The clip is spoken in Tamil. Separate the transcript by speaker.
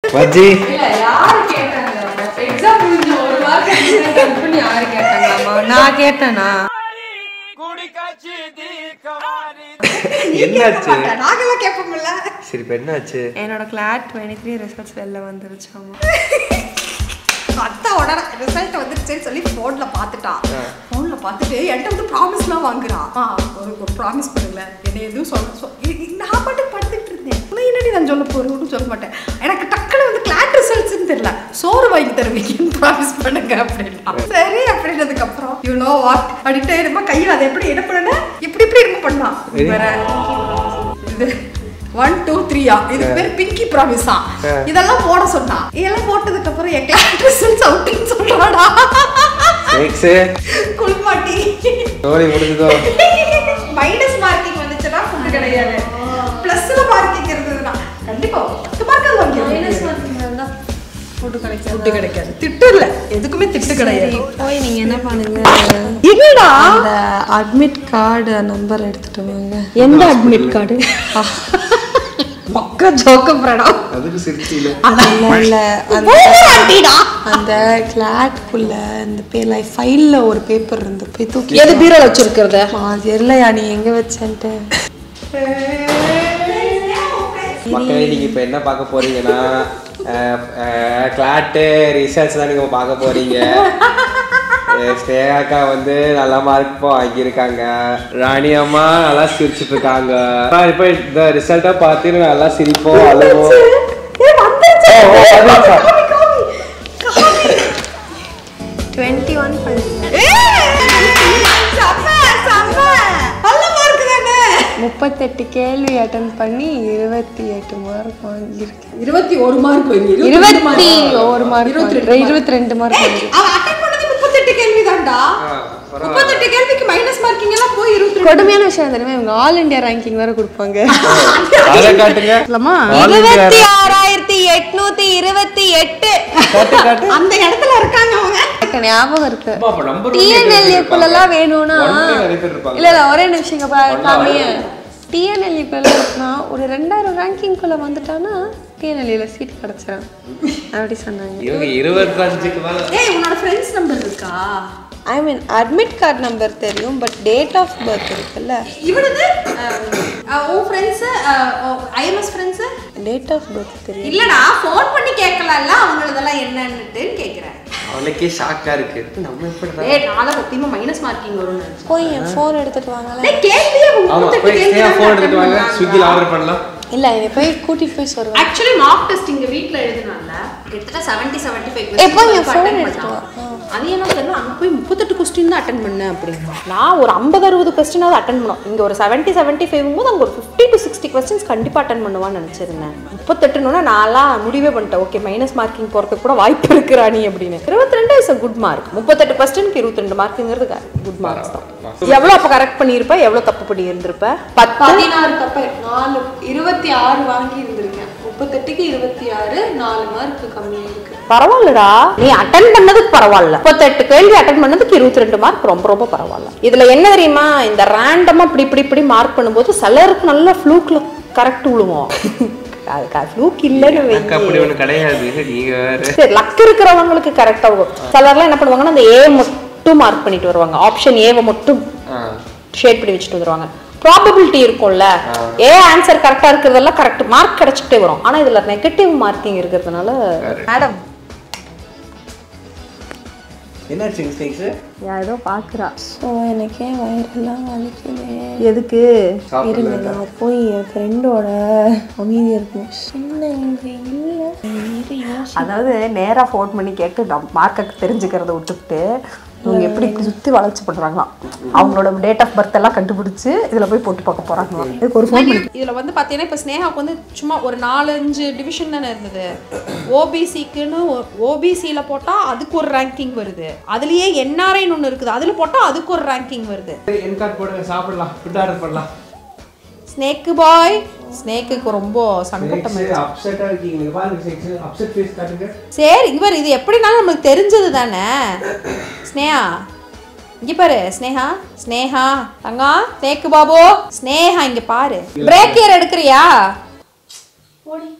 Speaker 1: வஜ்ஜி
Speaker 2: இல்ல யாரு கேட்டாங்க எக்ஸாம் முடிஞ்ச ஒரு வாரம் யாரு கேட்டாங்களாமா நான் கேட்டேனா
Speaker 1: என்னாச்சு
Speaker 2: நாங்கெல்லாம் கேட்போம்ல
Speaker 1: சரி இப்ப என்னாச்சு
Speaker 2: என்னோட கிளாட் டுவெண்ட்டி த்ரீ ரிசல்ட்ஸ் வெளில வந்துருச்சாமா அத்தா உடனே ரிசல்ட் வந்துருச்சுன்னு சொல்லி ஃபோன்ல பார்த்துட்டான் ஃபோன்ல பார்த்துட்டு என்கிட்ட வந்து ப்ராமிஸ்லாம் வாங்குறான் ஆ ஒரு ஒரு ப்ராமிஸ் பண்ணுங்கள என்னை எதுவும் சொல்ல சொ- இ- இ- நான் பாட்டு படுத்துட்டு இருந்தேன் உன்னை என்னடி நான் சொல்ல போறேன்னு சொல்ல மாட்டேன் எனக்கு டக்குனு வந்து கிளாட் ரிசல்ட்ஸ்னு தெரியல சோறு வாங்கி தருவீங்கன்னு ப்ராமிஸ் பண்ணுங்க அப்படின்னா சரி அப்படின்னதுக்கு அப்புறம் யூ நோ வாட் அப்படின்ட்டு என்னமா கையில் அதை எப்படி என்ன பண்ண இப்படி இப்படி என்ன பண்ணான் வேற இது ஒன் டூ த்ரீயா இது பேர் பிங்கி ப்ராமிஸா இதெல்லாம் போட சொன்னான் இதெல்லாம் போட்டதுக்கு அப்புறம் என் கிளாஸ் ரிசல்ட்ஸ் அவுட்டின்னு சொல்றாடா
Speaker 1: நெக்ஸ்ட்
Speaker 2: குள்மாட்டி
Speaker 1: ஸ்டோரி முடிஞ்சதோ
Speaker 2: மைனஸ் மார்க்கிங் வந்துச்சுன்னா ஃபுட் கிடையாது பிளஸ்ல மார்க்கிங் இருந்ததுன்னா கண்டிப்பா பத்து மார்க் அது வாங்கி மைனஸ் மார்க்கிங் இருந்தா ஃபுட் கிடைக்காது ஃபுட் கிடைக்காது திட்டு இல்ல எதுக்குமே திட்டு கிடையாது
Speaker 3: போய் நீங்க என்ன பண்ணுங்க
Speaker 2: என்னடா
Speaker 3: அந்த அட்மிட் கார்டு நம்பர் எடுத்துட்டு வாங்க எந்த அட்மிட் கார்டு
Speaker 2: மொக்க ஜோக்க பிரடா
Speaker 1: அதுக்கு சிரிச்சில
Speaker 3: இல்ல இல்ல அந்த
Speaker 2: போராட்டிடா
Speaker 3: அந்த கிளாட்குள்ள இந்த பேர்ல ஃபைல்ல ஒரு பேப்பர் இருந்து போய் தூக்கி
Speaker 2: எது பீரோல வச்சிருக்கிறத
Speaker 3: ஆ, தெரியலையா நீ எங்க வச்சேன்ட்டு
Speaker 1: மக்களே நீங்க இப்ப என்ன பார்க்க போறீங்கன்னா கிளாட்டு ரிசர்ச் தான் நீங்க பார்க்க போறீங்க அஹ் ஸ்னேகாக்கா வந்து நல்ல மார்க் வாங்கியிருக்காங்க ராணி அம்மா நல்லா சிரிச்சிட்டு இருக்காங்க ஆஹ் இப்ப இந்த ரிசல்ட்டை பார்த்து நல்லா சிரிப்போம் அழுவோம் ஓ, ஓ, வந்துருச்சா?
Speaker 3: டுவெண்ட்டி ஒன் முப்பத்தெட்டு கேள்வி அட்டன் பண்ணி இருபத்தி எட்டு மார்க் வாங்கியிருக்கேன்
Speaker 2: இருபத்தி ஒரு மார்க் வாங்கி
Speaker 3: இருபத்தி ஒரு மார்க் இருபத்தி ரெண்டு மார்க் வாங்கியிருக்கேன்
Speaker 2: அவன் அட்டன் பண்ணது முப்பத்தெட்டு கேள்வி தான்டா முப்பத்தெட்டு கேள்விக்கு மைனஸ் மார்க்கிங் எல்லாம் போய் இருபத்தி
Speaker 3: கொடுமையான விஷயம் தெரியுமா இவங்க ஆல் இந்தியா ரேங்கிங் வேற கொடுப்பாங்க
Speaker 1: அதை காட்டுங்க All India-
Speaker 3: இருபத்தி ஆறாயிரத்தி எட்நூத்தி இருபத்தி எட்டு
Speaker 1: காட்டு காட்டு
Speaker 2: அந்த இடத்துல இருக்காங்க அவங்க
Speaker 3: எனக்கு ஞாபகம் இருக்கு
Speaker 1: அம்மா, அப்ப number one
Speaker 3: டிஎன்எல்ஏக்குள்ளலாம் வேணும்னா
Speaker 1: One ல நிறைய பேர் இருப்பாங்க.
Speaker 3: இல்ல இல்ல ஒரே நிமிஷம் இங்க பா காமிய டிஎன்எல்ஏக்குள்ள இருக்குன்னா ஒரு ரெண்டாயிரம் ரேங்கிங்குள்ள வந்துட்டானா டிஎன்எல்ஏல சீட் கிடைச்சிடும் அப்படி சொன்னாங்க
Speaker 1: இவங்க இருபத்தஞ்சுக்கு மேல
Speaker 2: ஏய் உன்னோட ஃப்ரெண்ட்ஸ் நம்பர் இருக்கா
Speaker 3: I mean admit card number தெரியும் பட் டேட் ஆஃப் பர்த் இருக்குல்ல
Speaker 2: இவனது அஹ், உன் friends IMS friends
Speaker 3: date of birth தெரியும்
Speaker 2: இல்லடா ஃபோன் பண்ணி கேட்கலாம்ல அவங்களதெல்லாம் என்னன்னுட்டு கேக்குறேன்
Speaker 1: அவனுக்கே ஷாக்கா இருக்கு நம்ம எப்படி
Speaker 2: ஏய் நாளை சத்தியமா மைனஸ் மார்க்கிங் வரும்னு நினைச்சேன்
Speaker 3: போய் என் ஃபோன் எடுத்துட்டு வாங்கலாம்
Speaker 2: டேய் கேள்வியே
Speaker 1: ஆமா போய் ஸ்னேகா ஃபோன் எடுத்துட்டு வாங்க ஸ்விக்கில ஆர்டர் பண்ணலாம்
Speaker 3: இல்ல என்னை போய் கூட்டிட்டு போய் சொல்லுவேன்
Speaker 2: ஆக்சுவலி மார்க் டெஸ்ட் இங்க வீட்ல எழுதுனால கிட்டத்தட்ட 70 75
Speaker 3: எப்போ என் phone
Speaker 2: அட்டெண்ட்
Speaker 3: எடுத்துட்டு வா.
Speaker 2: பண்ணான் அது என்ன தெரியல அங்க போய் 38 கொஸ்டின் தான் அட்டெண்ட் பண்ணேன் அப்படிங்க நான் ஒரு 50 60 கொஸ்டினாவது அட்டெண்ட் பண்ணோம் இங்க ஒரு 70 75 போது அங்க ஒரு 50 டு 60 கொஸ்டின்ஸ் கண்டிப்பா அட்டெண்ட் பண்ணுவான்னு நினைச்சிருந்தேன் 38 நான்லாம் முடிவே பண்ணிட்டேன் ஓகே மைனஸ் மார்க்கிங் போறதுக்கு கூட வாய்ப்பு இருக்கு ராணி அப்படின்னு 22 இஸ் a குட் மார்க் 38 கொஸ்டினுக்கு 22 மார்க்குங்கிறது குட் மார்க்ஸ் தான் எவ்வளவு அப்ப கரெக்ட் பண்ணியிருப்ப எவ்வளவு தப்பு பண்ணி இருந்திருப்ப பத்து
Speaker 3: பதினாறு தப்பு நாலு இருபத்தி ஆறு வாங்கி இருந்திருக்கேன் முப்பத்தெட்டுக்கு இருபத்தி ஆறு நாலு மார்க் கம்மியா இருக்கு
Speaker 2: பரவாயில்லடா நீ அட்டன் பண்ணதுக்கு பரவாயில்ல முப்பத்தெட்டு கேள்வி அட்டன் பண்ணதுக்கு இருபத்தி ரெண்டு மார்க் ரொம்ப ரொம்ப பரவாயில்ல இதுல என்ன தெரியுமா இந்த ரேண்டமா இப்படி இப்படி இப்படி மார்க் பண்ணும்போது சிலருக்கு நல்ல ஃப்ளூக்ல கரெக்ட் விழுவோம் ஃப்ளூக் இல்லைன்னு
Speaker 1: எனக்கு அப்படி
Speaker 2: வைங்க
Speaker 1: ஒண்ணு கிடையாது நீங்க வேற
Speaker 2: சரி லக் இருக்கிறவங்களுக்கு கரெக்டா வரும் சிலர்லாம் என்ன பண்ணுவாங்கன்னா அந்த ஏ மட்டும் மார்க் பண்ணிட்டு வருவாங்க ஆப்ஷன் ஏவை மட்டும்
Speaker 1: ஆ.
Speaker 2: ஷேட் பண்ணி வச்சுட்டு வந்துருவாங்க ப்ராபபிலிட்டி இருக்கும்ல ஏ ஆன்சர் கரெக்டா இருக்கிறதெல்லாம் கரெக்ட் மார்க் கிடைச்சிட்டே வரும் ஆனா இதுல நெகட்டிவ் மார்க்கிங் இருக்கிறதுனால மேடம்
Speaker 1: என்னாச்சு மிஸ்டேக்ஸ்
Speaker 2: ஏதோ பாக்குறா
Speaker 3: ஸோ எனக்கு ஏன் வயிறெல்லாம் வலிக்குது
Speaker 2: எதுக்கு
Speaker 3: இருங்க நான் போய் என் ஃப்ரெண்டோட அமைதியா இருக்கும் என்ன இங்க இல்லை இரு யோசி
Speaker 2: அதாவது நேரா ஃபோன் பண்ணி கேட்டு மார்க்கை தெரிஞ்சுக்கிறத விட்டுவிட்டு இவங்க எப்படி சுத்தி வளர்ச்சி பண்றாங்களாம் அவங்களோட டேட் ஆஃப் பர்த் எல்லாம் கண்டுபிடிச்சு இதுல போய் போட்டு பார்க்க போறாங்களாம் இதுக்கு ஒரு ஃபோன் பண்ணி இதுல வந்து பாத்தீங்கன்னா இப்ப ஸ்னேகாவுக்கு வந்து சும்மா ஒரு நாலஞ்சு டிவிஷன் தானே இருந்தது ஓபிசிக்குன்னு ஓபிசியில் போட்டா அதுக்கு ஒரு ரேங்கிங் வருது அதுலயே என்ஆர்ஐன்னு ஒன்று இருக்குது அதுல போட்டா அதுக்கு ஒரு ரேங்கிங் வருது
Speaker 1: என் கார்டு போடுங்க சாப்பிடலாம் ஃபுட் ஆர்டர் பண்ணலாம்
Speaker 2: ஸ்னேக்கு பாய் ஸ்னேக்குக்கு ரொம்ப சங்கட்டம்
Speaker 1: அப்செட்டா இருக்கீங்க நீங்க பாருங்க அப்செட் ஃபேஸ் காட்டுங்க
Speaker 2: சரி இவர் இது எப்படினாலும் நம்மளுக்கு தெரிஞ்சது தானே ஸ்னேஹா இங்க பாரு ஸ்னேஹா ஸ்னேஹா தங்கா ஸ்னேக்கு பாபு ஸ்னேஹா இங்க பாரு பிரேக் இயர் எடுக்கிறியா
Speaker 3: ஓடி